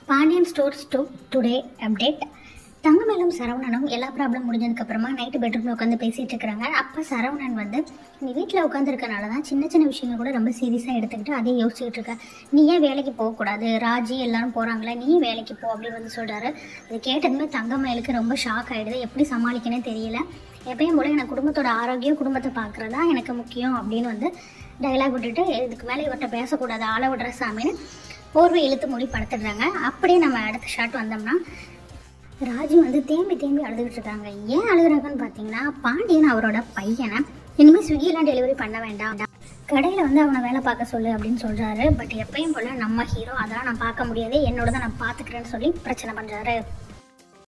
Pandian stores two today update தங்கமேலும் சரவணனும் எல்லா ப்ராப்ளம் முடிஞ்சதுக்கப்புறமா நைட்டு பெட்ரூமில் உட்காந்து பேசிகிட்டு இருக்கிறாங்க அப்போ சரவணன் வந்து நீ வீட்டில் உட்காந்துருக்கனால தான் சின்ன சின்ன விஷயங்கள் கூட ரொம்ப சீரியஸாக எடுத்துக்கிட்டு அதே யோசிச்சுக்கிட்டு இருக்க நீ ஏன் வேலைக்கு போகக்கூடாது ராஜி எல்லாரும் போகிறாங்களே நீ வேலைக்கு போ அப்படின்னு வந்து சொல்கிறாரு அது கேட்டதுமே தங்கமேலுக்கு ரொம்ப ஷாக் ஆகிடுது எப்படி சமாளிக்கனே தெரியல எப்பயும் போல எனக்கு குடும்பத்தோட ஆரோக்கியம் குடும்பத்தை பார்க்குறதா எனக்கு முக்கியம் அப்படின்னு வந்து டைலாக் விட்டுட்டு இதுக்கு மேலே இவர்கிட்ட பேசக்கூடாது ஆளை விடுற சாமின்னு போர்வை இழுத்து மூடி படுத்துடுறாங்க அப்படியே நம்ம அடுத்த ஷாட் வந்தோம்னா ராஜி வந்து தேம்பி தேம்பி அழுதுகிட்டு இருக்காங்க ஏன் அழுகுறாங்கன்னு பார்த்தீங்கன்னா பாண்டியன் அவரோட பையனை இனிமேல் ஸ்விக்கியெல்லாம் டெலிவரி பண்ண வேண்டாம் கடையில் வந்து அவனை வேலை பார்க்க சொல்லு அப்படின்னு சொல்கிறாரு பட் எப்பயும் போல் நம்ம ஹீரோ அதெல்லாம் நான் பார்க்க முடியாது என்னோட தான் நான் பார்த்துக்கிறேன்னு சொல்லி பிரச்சனை பண்ணுறாரு